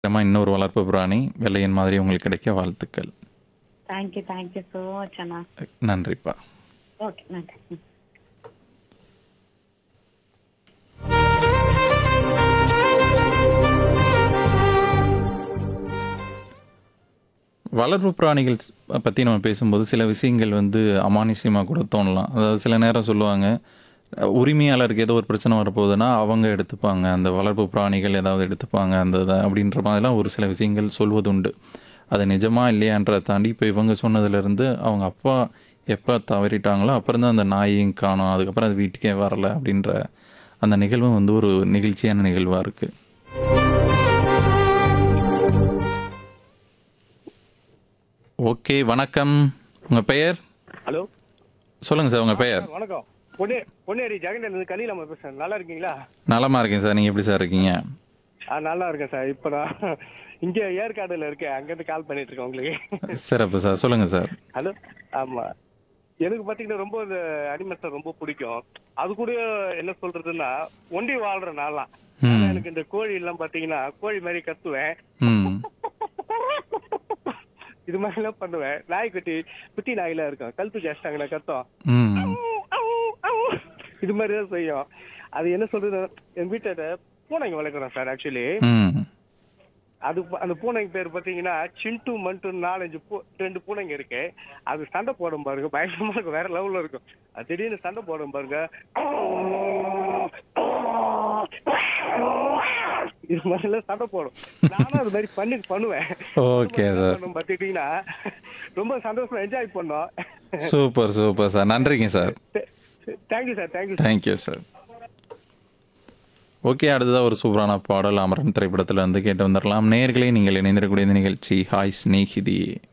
வெற்றிகரமா இன்னொரு வளர்ப்பு பிராணி வெள்ளையன் மாதிரி உங்களுக்கு கிடைக்க வாழ்த்துக்கள் தேங்க்யூ தேங்க்யூ ஸோ மச் அண்ணா நன்றிப்பா ஓகே நன்றி ம். வளர்ப்பு பிராணிகள் பற்றி நம்ம பேசும்போது சில விஷயங்கள் வந்து அமானுஷ்யமாக கூட தோணலாம் அதாவது சில நேரம் சொல்லுவாங்க அஹ், உரிமையாளருக்கு ஏதோ ஒரு பிரச்சனை வரப்போகுதுன்னா அவங்க எடுத்துப்பாங்க அந்த வளர்ப்பு பிராணிகள் ஏதாவது எடுத்துப்பாங்க அந்த இதை அப்படின்ற மாதிரிலாம் ஒரு சில விஷயங்கள் சொல்வதுண்டு அது நிஜமா இல்லையான்றதை தாண்டி இப்போ இவங்க சொன்னதுலேருந்து அவங்க அப்பா எப்போ தவறிட்டாங்களோ அப்புறம் தான் அந்த நாயையும் காணோம் அதுக்கப்புறம் அது வீட்டுக்கே வரல அப்படின்ற அந்த நிகழ்வும் வந்து ஒரு நெகிழ்ச்சியான நிகழ்வாக இருக்குது ஓகே வணக்கம் உங்கள் பெயர் ஹலோ சொல்லுங்கள் சார் உங்கள் பெயர் வணக்கம் பொன்னே பொன்னேரி ஜெகன் கலியில பேசுறேன் நல்லா இருக்கீங்களா நலமா இருக்கேன் சார் நீங்கள் எப்படி சார் இருக்கீங்க ஆ நல்லா இருக்கேன் சார் இப்போ நான் இங்க ஏற்காடுல இருக்கேன் அங்கிருந்து கால் பண்ணிட்டு இருக்கேன் உங்களுக்கு சிறப்பு சார் சொல்லுங்கள் சார் ஹலோ ஆமா எனக்கு பாத்தீங்கன்னா ரொம்ப இந்த அனிமல்ஸ் ரொம்ப பிடிக்கும் அது கூட என்ன சொல்றதுன்னா ஒண்டி வாழ்ற நாளாம் ம். எனக்கு இந்த கோழி எல்லாம் பாத்தீங்கன்னா கோழி மாதிரி கத்துவேன் ம் இது மாதிரி எல்லாம் பண்ணுவேன் நாய்க்குட்டி குட்டி நாயில இருக்கும் கழுத்து ஜாஸ்டாங்களா கத்தம் ம் இது மாதிரி தான் செய்யும் அது என்ன சொல்றது என் வீட்டை பூனைங்க வளர்க்குறோம் சார் ஆக்சுவலி ம் அது ப- அந்த பூனைங்க பேர் பாத்தீங்கன்னா சிண்டு மண்டு நாலஞ்சு பூ ரெண்டு பூனைங்க இருக்கு அது சண்டை போடும் பாருங்க பயங்கரமா இருக்கும் வேற லெவல்ல இருக்கும் அது திடீர்னு சண்டை போடும் பாருங்க இது மாதிரி எல்லாம் சண்டை போடும் நானும் அது மாதிரி பண்ணி பண்ணுவேன் ஓகே சார் பண்ணும் பார்த்துக்கிட்டீங்கன்னா ரொம்ப சந்தோஷமா என்ஜாய் பண்ணோம் சூப்பர் சூப்பர் சார் நன்றிங்க sir thank you sir thank you thank you sir okay அடுத்ததாக ஒரு சூப்பரான பாடல் அமரன் திரைப்படத்தில் வந்து கேட்டு வந்துடலாம் நேர்களே நீங்கள் இணைந்திருக்கக்கூடிய இந்த நிகழ்ச்சி ஹாய் ஸ்நேகிதி